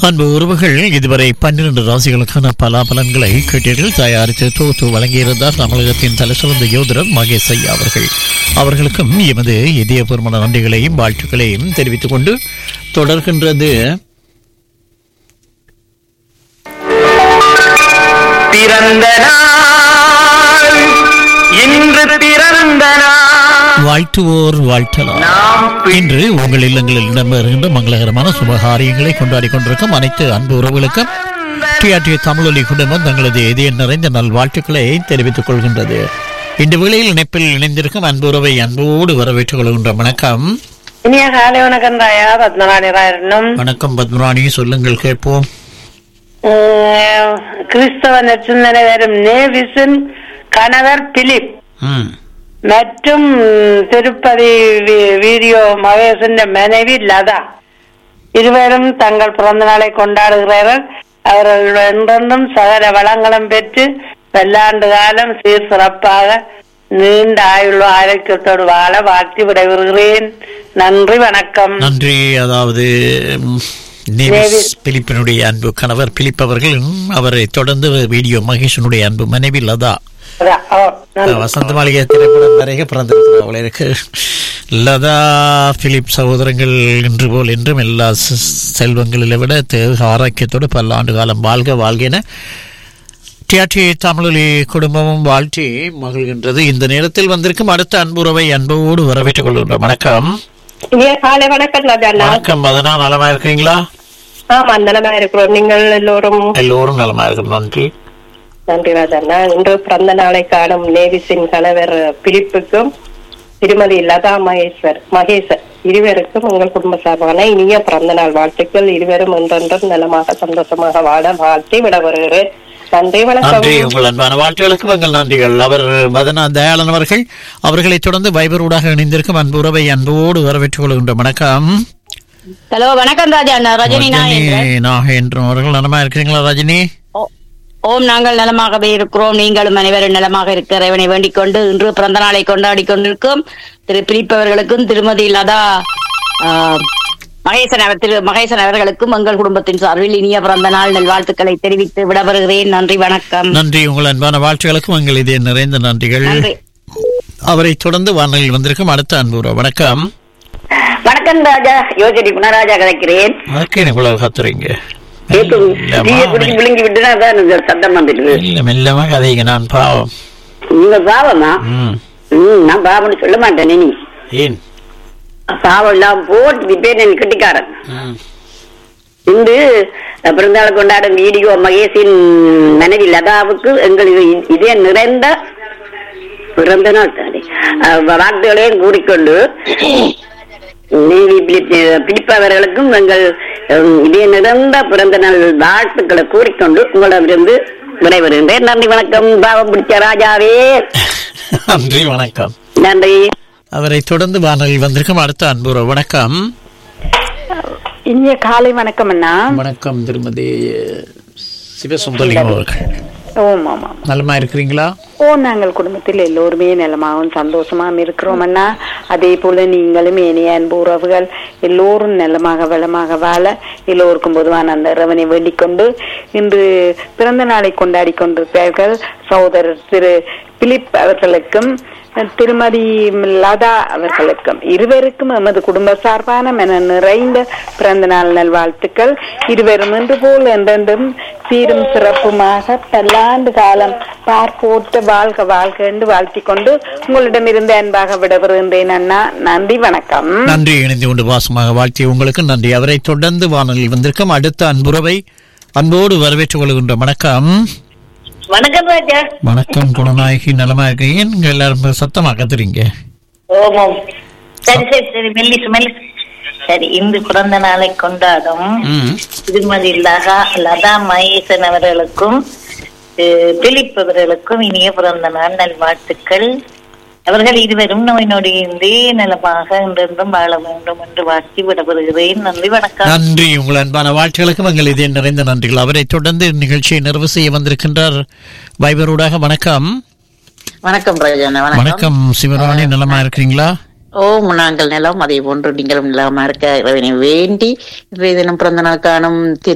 அன்பு உறவுகள் இதுவரை பன்னிரண்டு ராசிகளுக்கான பலாபலன்களை கேட்டீர்கள் தயாரித்து தொகுத்து வழங்கியிருந்தார் தமிழகத்தின் தலைசிறந்த யோதரர் மகேஷ் ஐயா அவர்கள் அவர்களுக்கும் எமது இதயபூர்வமான நன்றிகளையும் வாழ்த்துக்களையும் தெரிவித்துக் கொண்டு தொடர்கின்றது பிறந்த நாள் இன்று பிறந்த நாள் வாழ்த்துவோர் வாழ்த்தலாம் நாம் இன்று உங்கள் இல்லங்களில் இடம்பெறுகின்ற மங்களகரமான சுபகாரியங்களை கொண்டாடி கொண்டிருக்கும் அனைத்து அன்பு உறவுகளுக்கும் டிஆர்டி தமிழொலி குடும்பம் தங்களது இதய நிறைந்த நல்வாழ்த்துக்களை தெரிவித்துக் கொள்கின்றது இந்த வேளையில் இணைப்பில் இணைந்திருக்கும் அன்பு உறவை அன்போடு வரவேற்றுக் கொள்கின்ற வணக்கம் இனிய காலை வணக்கம் ராயா பத்மநாணி ராயரனும் வணக்கம் பத்மராணி சொல்லுங்கள் கேட்போம் உம், கிறிஸ்தவ நெற்றிந்தனை வரும் நேவிஸின் கணவர் பிலிப் ம் மற்றும் திருப்பதி வி- வீடியோ மகேசன் மனைவி லதா இருவரும் தங்கள் பிறந்த நாளை கொண்டாடுகிறார்கள் அவர்கள் என்றென்றும் சகல வளங்களும் பெற்று பல்லாண்டு காலம் சீர் சிறப்பாக நீண்ட ஆயுள் ஆரோக்கியத்தோடு வாழ வாழ்த்தி விடைபெறுகிறேன் நன்றி வணக்கம் நன்றி அதாவது ம், நேவிஸ் பிலிப்பினுடைய அன்பு கணவர் பிலிப் அவர்கள் ம், அவரை தொடர்ந்து வீடியோ மகேஷனுடைய அன்பு மனைவி லதா அதான், ஓ, நன்றி. வசந்த மாளிகை திரைப்படம் வரைக பிறந்திருக்கிறார்கள் எனக்கு லதா பிலிப் சகோதரங்கள் இன்று போல் என்றும் எல்லா செ- செல்வங்களில் விட தேக ஆரோக்கியத்தோடு பல ஆண்டு காலம் வாழ்க வாழ்கின டிஆர்டி தமிழொலி குடும்பமும் வாழ்த்தி மகிழ்கின்றது இந்த நேரத்தில் வந்திருக்கும் அடுத்த அன்புறவை அன்போடு வரவேற்றுக் கொள்கின்ற வணக்கம் இனிய காலை வணக்கம் ராஜாண்ணா வணக்கம் மதனா நலமா இருக்கிறீங்களா ஆமா நலமா இருக்கிறோம் நீங்கள் எல்லோரும் எல்லோரும் நலமா இருக்கிறோம் நன்றி நன்றி ராஜாண்ணா இன்று பிறந்த நாளை காணும் நேவிஸின் கணவர் பிலிப்புக்கும் திருமதி லதா மகேஸ்வர் மகேசர் இருவருக்கும் உங்கள் குடும்ப சார்பான இனிய பிறந்த நாள் வாழ்த்துக்கள் இருவரும் என்றென்றும் நலமாக சந்தோஷமாக வாழ வாழ்த்தி விட வருகிறேன் நன்றி வணக்கம் நன்றி உங்கள் அன்பான வாழ்த்துகளுக்கு உங்கள் நன்றிகள் அவர் மதனா தயாளன் அவர்கள் அவர்களை தொடர்ந்து வைபர் ஊடாக இணைந்திருக்கும் அன்பு உறவை அன்போடு வரவேற்றுக் கொள்கின்ற வணக்கம் ஹலோ வணக்கம் ராஜா நான் ரஜினி நாயகன் ரஜினி நாகேந்திரன் அவர்கள் நலமா இருக்கிறீங்களா ரஜினி ஓ- ஓம் நாங்கள் நலமாகவே இருக்கிறோம் நீங்களும் அனைவரும் நலமாக இருக்க இறைவனை வேண்டிக் கொண்டு இன்று பிறந்த நாளை கொண்டாடி கொண்டிருக்கும் திரு பிலிப் அவர்களுக்கும் திருமதி லதா ஆ, மகேசன் அவர் திரு மகேசன் அவர்களுக்கும் எங்கள் குடும்பத்தின் சார்பில் இனிய பிறந்த நாள் நல்வாழ்த்துக்களை தெரிவித்து விடவருகிறேன் நன்றி வணக்கம் நன்றி உங்கள் அன்பான வாழ்த்துகளுக்கும் உங்கள் இதே நிறைந்த நன்றிகள் நன்றி அவரை தொடர்ந்து வானொலியில் வந்திருக்கும் அடுத்த அன்பு உறவு வணக்கம் வணக்கம் ராஜா யோசடி குணராஜா கதைக்கிறேன் வணக்கம் இவ்வளவு கத்துறீங்க கேட்கும் மெல்லமா, டீயை குடிச்சு விழுங்கி விட்டுனா தான் இந்த சத்தம் வந்துட்டு மெல்ல மெல்லமா கதைங்க நான் பாவம் நீங்க பாவமா ம் ம் நான் பாவம்னு சொல்ல மாட்டேன் நீ ஏன் பாவம் இல்லாம போட்டு பேர் எனக்கு கெட்டிக்காரன் ம் இன்று பிறந்தநாள் கொண்டாடும் வீடியோ மகேஷின் மனைவி லதாவுக்கு எங்கள் இ- இதே நிறைந்த பிறந்த நாள் தானே அஹ் வாழ்த்துக்களையும் கூறிக்கொண்டு நீதி பிடிப்பு அவர்களுக்கும் எங்கள் அஹ், இதே நிறைந்த பிறந்த நாள் வாழ்த்துக்களை கூறிக்கொண்டு உங்களிடமிருந்து விடைபெறுகின்றேன் நன்றி வணக்கம் பாவம் பிடிச்ச ராஜாவே நன்றி வணக்கம் நன்றி அவரை தொடர்ந்து வானொலியில் வந்திருக்கும் அடுத்த அன்பு உறவு வணக்கம் இனிய காலை வணக்கம் அண்ணா வணக்கம் திருமதி சிவசுந்தலிங்கம் அவர்கள் ஓம் ஆமா ஆமா. நலமா இருக்கிறீங்களா ஓ நாங்கள் குடும்பத்தில் எல்லோருமே நலமாகவும் சந்தோஷமாகவும் இருக்கிறோம் அண்ணா அதே போல நீங்களும் இனிய அன்பு உறவுகள் எல்லோரும் நலமாக வளமாக வாழ எல்லோருக்கும் பொதுவான அந்த இறைவனை வேண்டிக் கொண்டு இன்று பிறந்த நாளை கொண்டாடி கொண்டிருக்கிறார்கள் சகோதரர் திரு பிலிப் அவர்களுக்கும் திருமதி லதா அவர்களுக்கும் இருவருக்கும் எமது குடும்ப சார்பான மன நிறைந்த பிறந்த நாள் நல்வாழ்த்துக்கள் இருவரும் இன்று போல் என்றென்றும் சீரும் சிறப்புமாக பல்லாண்டு காலம் பார்ப்போட்ட வாழ்க வாழ்க என்று வாழ்த்திக் கொண்டு உங்களிடமிருந்து அன்பாக விடவிருந்தேன் அண்ணா நன்றி வணக்கம் நன்றி இணைந்து கொண்டு வாசமாக வாழ்த்திய உங்களுக்கு நன்றி அவரை தொடர்ந்து வானொலியில் வந்திருக்கும் அடுத்த அன்புறவை அன்போடு வரவேற்றுக் கொள்கின்ற வணக்கம் வணக்கம் ராஜா வணக்கம் குணநாயகி நலமா இருக்கீங்க நீங்க எல்லாரும் சத்தமா கத்துறீங்க ஓமம் சரி சரி சரி மெல்லிசு மெல்லிசு சரி இன்று பிறந்த நாளை கொண்டாடும் ம். திருமதி லதா லதா மகேசன் அவர்களுக்கும் அஹ், திலீப் அவர்களுக்கும் இனிய பிறந்த நாள் நல்வாழ்த்துக்கள் அவர்கள் இருவரும் நோய் நொடியின்றி நலமாக என்றென்றும் வாழ வேண்டும் என்று வாழ்த்தி விடப்படுகிறேன் நன்றி வணக்கம் நன்றி உங்கள் அன்பான வாழ்த்துகளுக்கும் எங்கள் இதே நிறைந்த நன்றிகள் அவரை தொடர்ந்து நிகழ்ச்சியை நிறைவு செய்ய வந்திருக்கின்றார் வைபரூடாக வணக்கம் வணக்கம் ராஜாண்ணா வணக்கம் சிவராணி நலமா இருக்கிறீங்களா ஓம் நாங்கள் நிலம் அதே போன்று நீங்களும் நிலமா இருக்க இறைவனை வேண்டி இன்றைய தினம் பிறந்த நாள் காணும் திரு